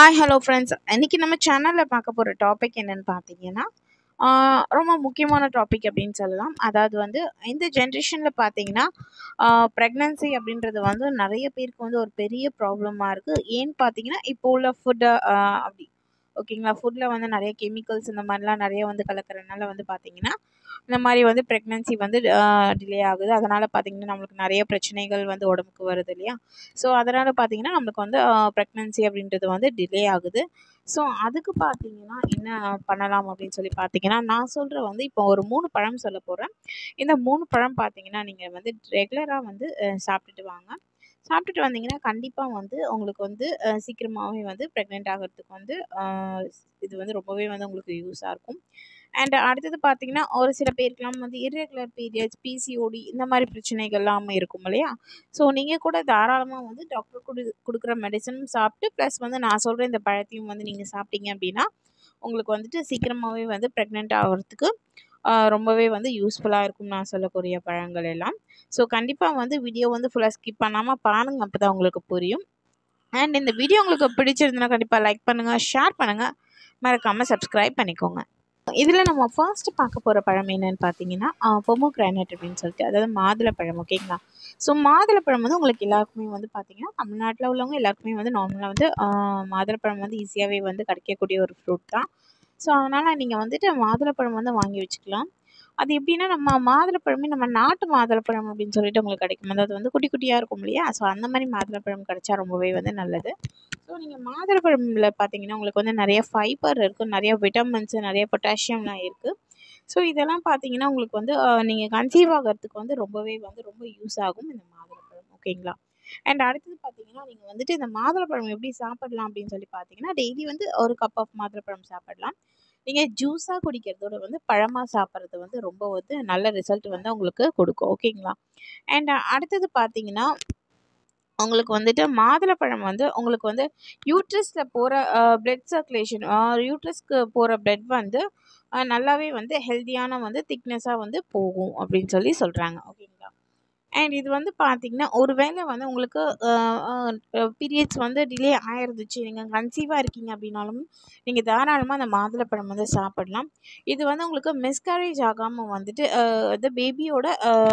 hi hello friends இன்றைக்கி நம்ம சேனலில் பார்க்க போகிற டாபிக் என்னென்னு பார்த்தீங்கன்னா ஆஹ் ரொம்ப முக்கியமான டாபிக் அப்படின்னு சொல்லலாம் அதாவது வந்து இந்த ஜென்ரேஷனில் பார்த்தீங்கன்னா ப்ரெக்னன்சி அப்படின்றது வந்து நிறைய பேருக்கு வந்து ஒரு பெரிய ப்ராப்ளமாக இருக்குது ஏன்னு பார்த்தீங்கன்னா இப்போ உள்ள ஃபுட்டு அப்படி ஓகேங்களா ஃபுட்டில் வந்து நிறைய கெமிக்கல்ஸ் இந்த மாதிரிலாம் நிறைய வந்து கலக்கறதுனால வந்து பார்த்தீங்கன்னா இந்த மாதிரி வந்து ப்ரெக்னன்சி வந்து டிலே ஆகுது அதனால் பார்த்தீங்கன்னா நம்மளுக்கு நிறைய பிரச்சனைகள் வந்து உடம்புக்கு வருது இல்லையா ஸோ அதனால் பார்த்தீங்கன்னா நம்மளுக்கு வந்து ப்ரெக்னன்சி அப்படின்றது வந்து டிலே ஆகுது ஸோ அதுக்கு பார்த்தீங்கன்னா என்ன பண்ணலாம் அப்படின்னு சொல்லி பார்த்தீங்கன்னா நான் சொல்கிற வந்து இப்போ ஒரு மூணு பழம் சொல்ல போகிறேன் இந்த மூணு பழம் பார்த்தீங்கன்னா நீங்கள் வந்து ரெகுலராக வந்து அஹ், சாப்பிட்டுட்டு வாங்க சாப்பிட்டுட்டு வந்தீங்கன்னா கண்டிப்பாக வந்து உங்களுக்கு வந்து அஹ், சீக்கிரமாகவே வந்து ப்ரெக்னென்ட் ஆகிறதுக்கு வந்து அஹ், இது வந்து ரொம்பவே வந்து உங்களுக்கு யூஸாக இருக்கும் அண்ட் அடுத்தது பார்த்தீங்கன்னா ஒரு சில பேருக்குலாம் வந்து இர்ரெகுலர் பீரியட்ஸ் பிசிஓடி இந்த மாதிரி பிரச்சனைகள்லாம் இருக்கும் இல்லையா ஸோ நீங்கள் கூட தாராளமாக வந்து டாக்டர் கொடு கொடுக்குற மெடிசனும் சாப்பிட்டு ப்ளஸ் வந்து நான் சொல்கிற இந்த பழத்தையும் வந்து நீங்கள் சாப்பிட்டீங்க அப்படின்னா உங்களுக்கு வந்துட்டு சீக்கிரமாகவே வந்து ப்ரெக்னென்ட் ஆகிறதுக்கு ஆஹ் ரொம்பவே வந்து யூஸ்ஃபுல்லாக இருக்கும் நான் சொல்லக்கூடிய பழங்கள் எல்லாம் ஸோ கண்டிப்பாக வந்து வீடியோ வந்து ஃபுல்லாக ஸ்கிப் பண்ணாமல் பாருங்கள் அப்போ தான் உங்களுக்கு புரியும் அண்ட் இந்த வீடியோ உங்களுக்கு பிடிச்சிருந்தனா கண்டிப்பாக லைக் பண்ணுங்கள் ஷேர் பண்ணுங்கள் மறக்காமல் சப்ஸ்கிரைப் பண்ணிக்கோங்க இதில் நம்ம ஃபர்ஸ்ட் பார்க்க போகிற பழம் என்னன்னு பார்த்தீங்கன்னா பொமோ கிரானைட் அப்படின்னு சொல்லிட்டு அதாவது மாதுளப்பழம் ஓகேங்களா ஸோ மாதுளப்பழம் வந்து உங்களுக்கு எல்லாருக்குமே வந்து பார்த்தீங்கன்னா தமிழ்நாட்டில் உள்ளவங்க எல்லாருக்குமே வந்து நார்மலாக வந்து ஆஹ் மாதுளப்பழம் வந்து ஈஸியாகவே வந்து கிடைக்கக்கூடிய ஒரு ஃப்ரூட் தான் ஸோ அதனால் நீங்கள் வந்துட்டு மாதுளப்பழம் வந்து வாங்கி வச்சுக்கலாம் அது எப்படின்னா நம்ம மாதுளப்பழமே நம்ம நாட்டு மாதுளப்பழம் அப்படின்னு சொல்லிட்டு உங்களுக்கு கிடைக்கும் அதாவது வந்து குட்டி குட்டியாக இருக்கும் இல்லையா ஸோ அந்த மாதிரி மாதுளப்பழம் கிடைச்சா ரொம்பவே வந்து நல்லது ஸோ நீங்கள் மாதுளப்பழமில் பார்த்தீங்கன்னா உங்களுக்கு வந்து நிறைய ஃபைபர் இருக்குது நிறைய விட்டமின்ஸு நிறைய பொட்டாசியம்லாம் இருக்குது ஸோ இதெல்லாம் பார்த்தீங்கன்னா உங்களுக்கு வந்து நீங்கள் கன்சீவ் ஆகிறதுக்கு வந்து ரொம்பவே வந்து ரொம்ப யூஸ் ஆகும் இந்த மாதுளப்பழம் ஓகேங்களா அண்ட் அடுத்தது பார்த்தீங்கன்னா நீங்கள் வந்துட்டு இந்த மாதுளப்பழம் எப்படி சாப்பிடலாம் அப்படின்னு சொல்லி பார்த்தீங்கன்னா டெய்லி வந்து ஒரு கப் ஆஃப் மாதுளப்பழம் சாப்பிடலாம் நீங்கள் ஜூஸாக குடிக்கிறதோட வந்து பழமாக சாப்பிட்றது வந்து ரொம்ப வந்து நல்ல ரிசல்ட் வந்து உங்களுக்கு கொடுக்கும் ஓகேங்களா அண்ட் அடுத்தது பார்த்தீங்கன்னா உங்களுக்கு வந்துட்டு மாதுளப்பழம் வந்து உங்களுக்கு வந்து யூட்ரஸில் போகிற பிளட் சர்க்குலேஷன் யூட்ரஸ்க்கு போகிற பிளட் வந்து அஹ், நல்லாவே வந்து ஹெல்த்தியான வந்து திக்னஸாக வந்து போகும் அப்படின்னு சொல்லி சொல்கிறாங்க ஓகேங்களா அண்ட் இது வந்து பார்த்தீங்கன்னா ஒருவேளை வந்து உங்களுக்கு பீரியட்ஸ் வந்து டிலே ஆயிருந்துச்சு நீங்கள் கன்சீவாக இருக்கீங்க அப்படின்னாலும் நீங்கள் தாராளமாக அந்த மாதுளப்பழம் வந்து சாப்பிடலாம் இது வந்து உங்களுக்கு மிஸ்கரேஜ் ஆகாமல் வந்துட்டு அஹ், வந்து பேபியோட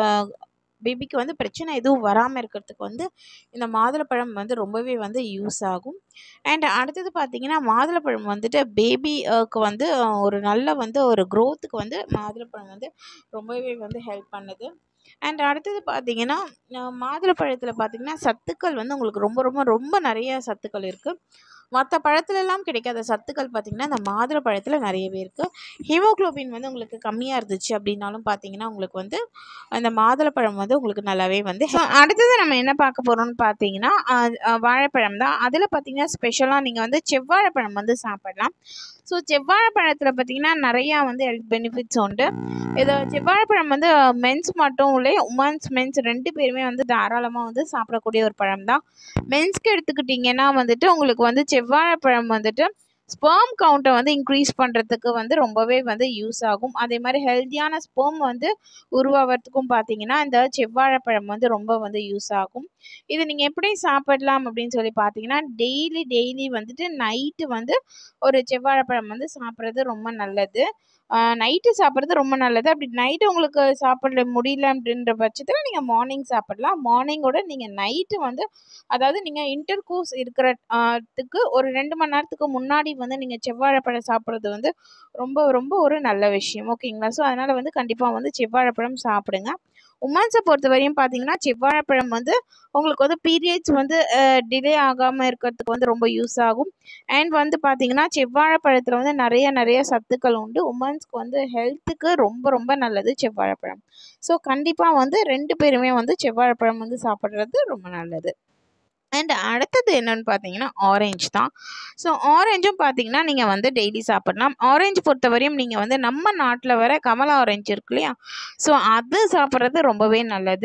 பேபிக்கு வந்து பிரச்சனை எதுவும் வராமல் இருக்கிறதுக்கு வந்து இந்த மாதுளப்பழம் வந்து ரொம்பவே வந்து யூஸ் ஆகும் அண்ட் அடுத்தது பார்த்தீங்கன்னா மாதுளப்பழம் வந்துட்டு பேபிக்கு வந்து அஹ், ஒரு நல்ல வந்து ஒரு க்ரோத்துக்கு வந்து மாதுளப்பழம் வந்து ரொம்பவே வந்து ஹெல்ப் பண்ணுது அண்ட் அடுத்தது பார்த்தீங்கன்னா அஹ், மாதுளப்பழத்தில் பார்த்தீங்கன்னா சத்துக்கள் வந்து உங்களுக்கு ரொம்ப ரொம்ப ரொம்ப நிறைய சத்துக்கள் இருக்குது மற்ற பழத்துலலாம் கிடைக்காத சத்துக்கள் பார்த்தீங்கன்னா இந்த மாதுளப்பழத்தில் நிறையவே இருக்குது ஹீமோக்ளோபின் வந்து உங்களுக்கு கம்மியாக இருந்துச்சு அப்படின்னாலும் பார்த்தீங்கன்னா உங்களுக்கு வந்து அந்த மாதுளப்பழம் வந்து உங்களுக்கு நல்லாவே வந்து So, அடுத்தது நம்ம என்ன பார்க்க போகிறோம்னு பார்த்தீங்கன்னா அஹ், அஹ், வாழைப்பழம் தான் அதில் பார்த்தீங்கன்னா ஸ்பெஷலாக நீங்கள் வந்து செவ்வாழைப்பழம் வந்து சாப்பிடலாம் ஸோ செவ்வாழைப்பழத்தில் பார்த்தீங்கன்னா நிறையா வந்து ஹெல்த் பெனிஃபிட்ஸ் உண்டு இது செவ்வாழைப்பழம் வந்து மென்ஸ் மட்டும் இல்லை உமன்ஸ் மென்ஸ் ரெண்டு பேருமே வந்து தாராளமாக வந்து சாப்பிடக்கூடிய ஒரு பழம் தான் மென்ஸ்க்கு எடுத்துக்கிட்டிங்கன்னா வந்துட்டு உங்களுக்கு வந்து செவ்வாழைப்பழம் வந்துட்டு ஸ்பெர்ம் கவுண்ட்டை வந்து இன்க்ரீஸ் பண்ணுறதுக்கு வந்து ரொம்பவே வந்து யூஸ் ஆகும் அதே மாதிரி ஹெல்த்தியான ஸ்பெர்ம் வந்து உருவாகிறதுக்கும் பார்த்தீங்கன்னா இந்த செவ்வாழைப்பழம் வந்து ரொம்ப வந்து யூஸ் ஆகும் இது நீங்கள் எப்படி சாப்பிடலாம் அப்படின்னு சொல்லி பார்த்தீங்கன்னா டெய்லி டெய்லி வந்துட்டு நைட்டு வந்து ஒரு செவ்வாழைப்பழம் வந்து சாப்பிட்றது ரொம்ப நல்லது நைட்டு சாப்பிட்றது ரொம்ப நல்லது அப்படி நைட்டு உங்களுக்கு சாப்பிட முடியல அப்படின்ற பட்சத்தில் நீங்கள் மார்னிங் சாப்பிடலாம் மார்னிங்கோட நீங்கள் நைட்டு வந்து அதாவது நீங்கள் இன்டர் கோர்ஸ் இருக்கிற த்துக்கு ஒரு ரெண்டு மணி நேரத்துக்கு முன்னாடி வந்து நீங்கள் செவ்வாழைப்பழம் சாப்பிட்றது வந்து ரொம்ப ரொம்ப ஒரு நல்ல விஷயம் ஓகேங்களா ஸோ அதனால் வந்து கண்டிப்பாக வந்து செவ்வாழைப்பழம் சாப்பிடுங்க உமன்ஸை பொறுத்த வரையும் பார்த்தீங்கன்னா செவ்வாழைப்பழம் வந்து உங்களுக்கு வந்து பீரியட்ஸ் வந்து டிலே ஆகாமல் இருக்கிறதுக்கு வந்து ரொம்ப யூஸ் ஆகும் அண்ட் வந்து பார்த்தீங்கன்னா செவ்வாழைப்பழத்தில் வந்து நிறைய நிறைய சத்துக்கள் உண்டு உமன்ஸ்க்கு வந்து ஹெல்த்துக்கு ரொம்ப ரொம்ப நல்லது செவ்வாழைப்பழம் ஸோ கண்டிப்பாக வந்து ரெண்டு பேருமே வந்து செவ்வாழைப்பழம் வந்து சாப்பிட்றது ரொம்ப நல்லது அண்ட் அடுத்தது என்னன்னு பார்த்தீங்கன்னா ஆரஞ்சு தான் ஸோ ஆரஞ்சும் பார்த்தீங்கன்னா நீங்கள் வந்து டெய்லி சாப்பிடலாம் ஆரஞ்சு பொறுத்தவரையும் நீங்கள் வந்து நம்ம நாட்டில் வர கமலா ஆரஞ்சு இருக்கு இல்லையா ஸோ அது சாப்பிட்றது ரொம்பவே நல்லது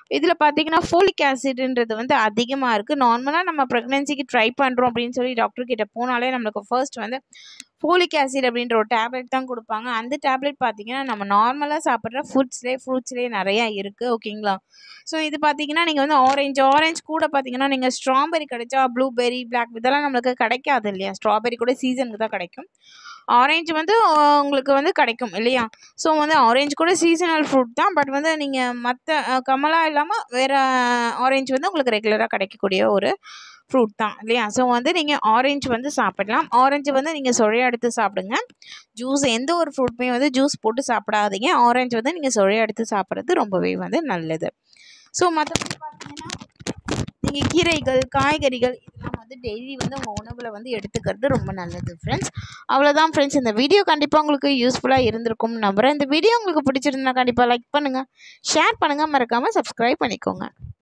இதில் பார்த்தீங்கன்னா ஃபோலிக் ஆசிட்ன்றது வந்து அதிகமாக இருக்குது நார்மலாக நம்ம ப்ரெக்னென்சிக்கு ட்ரை பண்ணுறோம் அப்படின்னு சொல்லி டாக்டர் கிட்ட போனாலே நம்மளுக்கு ஃபர்ஸ்ட் வந்து ஃபோலிக் ஆசிட் அப்படின்ற ஒரு டேப்லெட் தான் கொடுப்பாங்க அந்த டேப்லெட் பார்த்தீங்கன்னா நம்ம நார்மலாக சாப்பிட்ற ஃபுட்ஸ்லேயே ஃப்ரூட்ஸ்லேயே நிறையா இருக்குது ஓகேங்களா ஸோ இது பார்த்தீங்கன்னா நீங்கள் வந்து ஆரஞ்சு ஆரஞ்சு கூட பார்த்தீங்கன்னா நீங்கள் ஸ்ட்ராபெரி கிடைச்சா ப்ளூபெரி பிளாக் இதெல்லாம் நம்மளுக்கு கிடைக்காது இல்லையா ஸ்ட்ராபெரி கூட சீசனுக்கு தான் கிடைக்கும் ஆரஞ்சு வந்து ஆஹ், உங்களுக்கு வந்து கிடைக்கும் இல்லையா ஸோ வந்து ஆரஞ்சு கூட சீசனல் ஃப்ரூட் தான் பட் வந்து நீங்கள் மற்ற கமலா இல்லாமல் வேறு ஆரஞ்சு வந்து உங்களுக்கு ரெகுலராக கிடைக்கக்கூடிய ஒரு ஃப்ரூட் தான் இல்லையா ஸோ வந்து நீங்கள் ஆரஞ்சு வந்து சாப்பிடலாம் ஆரஞ்சு வந்து நீங்கள் சுழைய எடுத்து சாப்பிடுங்க ஜூஸ் எந்த ஒரு ஃப்ரூட்டுமே வந்து ஜூஸ் போட்டு சாப்பிடாதீங்க ஆரஞ்சு வந்து நீங்கள் சுழைய எடுத்து சாப்பிட்றது ரொம்பவே வந்து நல்லது ஸோ மற்றபடி பார்த்தீங்கன்னா நீங்கள் கீரைகள் காய்கறிகள் இதெல்லாம் வந்து டெய்லி வந்து உங்கள் உணவில் வந்து எடுத்துக்கிறது ரொம்ப நல்லது ஃப்ரெண்ட்ஸ் அவ்வளோதான் ஃப்ரெண்ட்ஸ் இந்த வீடியோ கண்டிப்பாக உங்களுக்கு யூஸ்ஃபுல்லாக இருந்திருக்கும் நம்புகிறேன் இந்த வீடியோ உங்களுக்கு பிடிச்சிருந்தா கண்டிப்பாக லைக் பண்ணுங்கள் ஷேர் பண்ணுங்கள் மறக்காமல் சப்ஸ்கிரைப் பண்ணிக்கோங்க